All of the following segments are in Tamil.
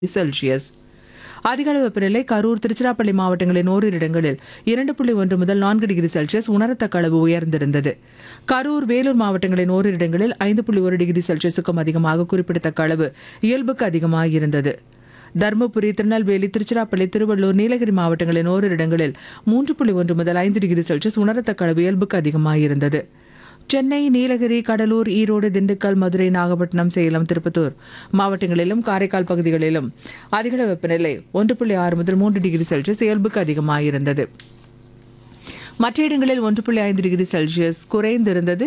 செல்சியஸ் அதிகளவு வெப்பநிலை கரூர் திருச்சிராப்பள்ளி மாவட்டங்களின் ஓரிரு இடங்களில் இரண்டு புள்ளி ஒன்று முதல் நான்கு டிகிரி செல்சியஸ் உணரத்தக்க அளவு உயர்ந்திருந்தது கரூர் வேலூர் மாவட்டங்களின் ஓரிரு இடங்களில் ஐந்து புள்ளி ஒரு டிகிரி செல்சியஸுக்கும் அதிகமாக குறிப்பிடத்தக்க அளவு இயல்புக்கு அதிகமாக இருந்தது தருமபுரி திருநெல்வேலி திருச்சிராப்பள்ளி திருவள்ளூர் நீலகிரி மாவட்டங்களின் ஓரிரு இடங்களில் மூன்று புள்ளி ஒன்று முதல் ஐந்து டிகிரி செல்சியஸ் உணரத்தக்க அளவு இயல்புக்கு அதிகமாக இருந்தது சென்னை நீலகிரி கடலூர் ஈரோடு திண்டுக்கல் மதுரை நாகப்பட்டினம் சேலம் திருப்பத்தூர் மாவட்டங்களிலும் காரைக்கால் பகுதிகளிலும் அதிகள வெப்பநிலை ஒன்று புள்ளி ஆறு முதல் மூன்று டிகிரி செல்சியஸ் இயல்புக்கு அதிகமாக இருந்தது மற்ற இடங்களில் ஒன்று புள்ளி ஐந்து டிகிரி செல்சியஸ் குறைந்திருந்தது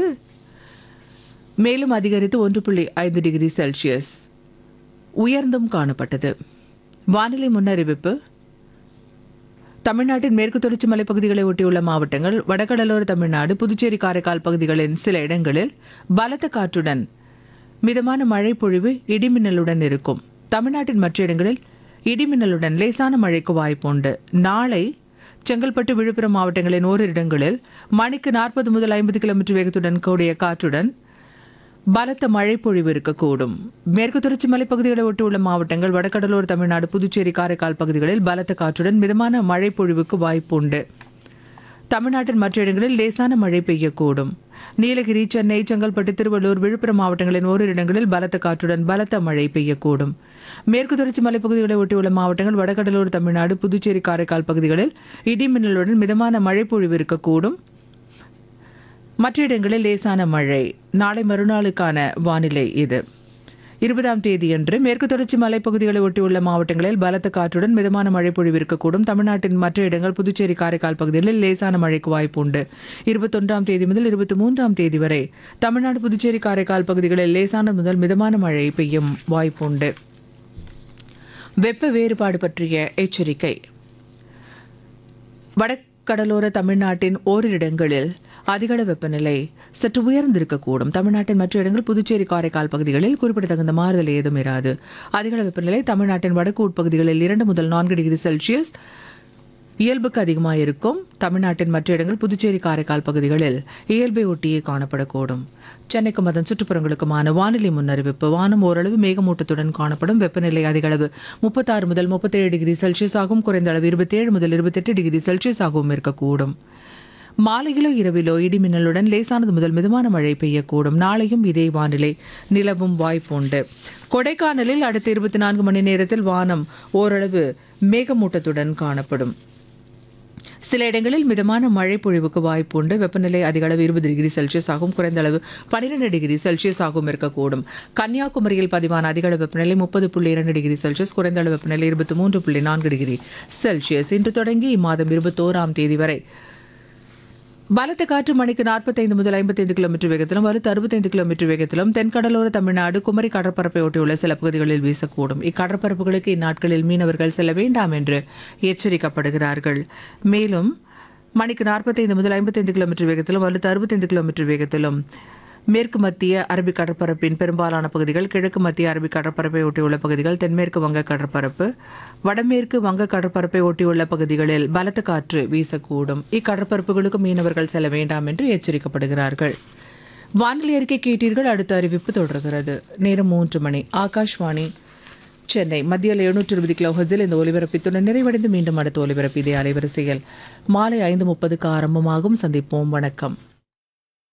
மேலும் அதிகரித்து ஒன்று புள்ளி ஐந்து டிகிரி செல்சியஸ் உயர்ந்தும் காணப்பட்டது வானிலை முன்னறிவிப்பு தமிழ்நாட்டின் மேற்கு தொடர்ச்சி மலைப்பகுதிகளை ஒட்டியுள்ள மாவட்டங்கள் வடகடலோர தமிழ்நாடு புதுச்சேரி காரைக்கால் பகுதிகளின் சில இடங்களில் பலத்த காற்றுடன் மிதமான மழை பொழிவு இடிமின்னலுடன் இருக்கும் தமிழ்நாட்டின் மற்ற இடங்களில் இடிமின்னலுடன் லேசான மழைக்கு வாய்ப்புண்டு நாளை செங்கல்பட்டு விழுப்புரம் மாவட்டங்களின் ஓரிரு இடங்களில் மணிக்கு நாற்பது முதல் ஐம்பது கிலோமீட்டர் வேகத்துடன் கூடிய காற்றுடன் பலத்த மழை பொழிவு இருக்கக்கூடும் மேற்கு தொடர்ச்சி மலைப்பகுதிகளை ஒட்டியுள்ள மாவட்டங்கள் வடகடலோர தமிழ்நாடு புதுச்சேரி காரைக்கால் பகுதிகளில் பலத்த காற்றுடன் மிதமான மழை பொழிவுக்கு வாய்ப்புண்டு தமிழ்நாட்டின் மற்ற இடங்களில் லேசான மழை பெய்யக்கூடும் நீலகிரி சென்னை செங்கல்பட்டு திருவள்ளூர் விழுப்புரம் மாவட்டங்களின் ஓரிரு இடங்களில் பலத்த காற்றுடன் பலத்த மழை பெய்யக்கூடும் மேற்கு தொடர்ச்சி மலைப்பகுதிகளை ஒட்டியுள்ள மாவட்டங்கள் வடகடலோர தமிழ்நாடு புதுச்சேரி காரைக்கால் பகுதிகளில் இடிமின்னலுடன் மிதமான மழை பொழிவு இருக்கக்கூடும் மற்ற இடங்களில் லேசான மழை நாளை மறுநாளுக்கான வானிலை இது இருபதாம் தேதியன்று மேற்கு தொடர்ச்சி மலைப்பகுதிகளை ஒட்டியுள்ள மாவட்டங்களில் பலத்த காற்றுடன் மிதமான மழை பொழிவு இருக்கக்கூடும் தமிழ்நாட்டின் மற்ற இடங்கள் புதுச்சேரி காரைக்கால் பகுதிகளில் லேசான மழைக்கு வாய்ப்பு உண்டு இருபத்தொன்றாம் தேதி முதல் இருபத்தி மூன்றாம் தேதி வரை தமிழ்நாடு புதுச்சேரி காரைக்கால் பகுதிகளில் லேசான முதல் மிதமான மழை பெய்யும் வாய்ப்புண்டு வெப்ப வேறுபாடு பற்றிய எச்சரிக்கை வடகடலோர தமிழ்நாட்டின் ஓரிரு இடங்களில் அதிகள வெப்பநிலை சற்று உயர்ந்திருக்கக்கூடும் தமிழ்நாட்டின் மற்ற இடங்கள் புதுச்சேரி காரைக்கால் பகுதிகளில் குறிப்பிடத்தகுந்த மாறுதல் ஏதும் இராது அதிகள வெப்பநிலை தமிழ்நாட்டின் வடக்கு உட்பகுதிகளில் இரண்டு முதல் நான்கு டிகிரி செல்சியஸ் இயல்புக்கு அதிகமாக இருக்கும் தமிழ்நாட்டின் மற்ற இடங்கள் புதுச்சேரி காரைக்கால் பகுதிகளில் இயல்பை ஒட்டியே காணப்படக்கூடும் சென்னைக்கும் அதன் சுற்றுப்புறங்களுக்குமான வானிலை முன்னறிவிப்பு வானம் ஓரளவு மேகமூட்டத்துடன் காணப்படும் வெப்பநிலை அதிகளவு முப்பத்தாறு முதல் முப்பத்தேழு டிகிரி செல்சியஸ் ஆகும் குறைந்த அளவு இருபத்தேழு முதல் இருபத்தெட்டு டிகிரி செல்சியஸ் ஆகவும் இருக்கக்கூடும் மாலையிலோ இரவிலோ இடிமின்னலுடன் லேசானது முதல் மிதமான மழை பெய்யக்கூடும் நாளையும் இதே வானிலை நிலவும் வாய்ப்புண்டு கொடைக்கானலில் அடுத்த இருபத்தி நான்கு மணி நேரத்தில் வானம் ஓரளவு மேகமூட்டத்துடன் காணப்படும் சில இடங்களில் மிதமான மழை பொழிவுக்கு வாய்ப்புண்டு வெப்பநிலை அதிக அளவு இருபது டிகிரி செல்சியஸ் ஆகும் குறைந்த அளவு பன்னிரெண்டு டிகிரி செல்சியஸ் ஆகவும் இருக்கக்கூடும் கன்னியாகுமரியில் பதிவான அதிக அளவு வெப்பநிலை முப்பது புள்ளி இரண்டு டிகிரி செல்சியஸ் குறைந்த அளவு வெப்பநிலை இருபத்தி மூன்று புள்ளி நான்கு டிகிரி செல்சியஸ் இன்று தொடங்கி இம்மாதம் இருபத்தோராம் தேதி வரை பலத்த காற்று மணிக்கு நாற்பத்தைந்து முதல் ஐம்பத்தைந்து கிலோமீட்டர் வேகத்திலும் வலுத்து அறுபத்தைந்து கிலோமீட்டர் வேகத்திலும் தென்கடலோர தமிழ்நாடு குமரி கடற்பரப்பை ஒட்டியுள்ள சில பகுதிகளில் வீசக்கூடும் இக்கடற்பரப்புகளுக்கு இந்நாட்களில் மீனவர்கள் செல்ல வேண்டாம் என்று எச்சரிக்கப்படுகிறார்கள் மேலும் மணிக்கு நாற்பத்தைந்து முதல் ஐம்பத்தைந்து கிலோமீட்டர் வேகத்திலும் வலுத்து அறுபத்தைந்து கிலோமீட்டர் வேகத்திலும் மேற்கு மத்திய அரபிக் கடற்பரப்பின் பெரும்பாலான பகுதிகள் கிழக்கு மத்திய அரபிக் கடற்பரப்பை ஒட்டியுள்ள பகுதிகள் தென்மேற்கு வங்க கடற்பரப்பு வடமேற்கு வங்க கடற்பரப்பை ஒட்டியுள்ள பகுதிகளில் பலத்த காற்று வீசக்கூடும் இக்கடற்பரப்புகளுக்கு மீனவர்கள் செல்ல வேண்டாம் என்று எச்சரிக்கப்படுகிறார்கள் வானிலை அறிக்கை கேட்டீர்கள் அடுத்த அறிவிப்பு தொடர்கிறது நேரம் மூன்று மணி ஆகாஷ்வாணி சென்னை மத்தியில் எழுநூற்று இருபது கிலோ ஹஜில் இந்த ஒலிபரப்பித்துடன் நிறைவடைந்து மீண்டும் அடுத்த ஒலிபரப்பு இதே அலைவரிசையில் மாலை ஐந்து முப்பதுக்கு ஆரம்பமாகும் சந்திப்போம் வணக்கம்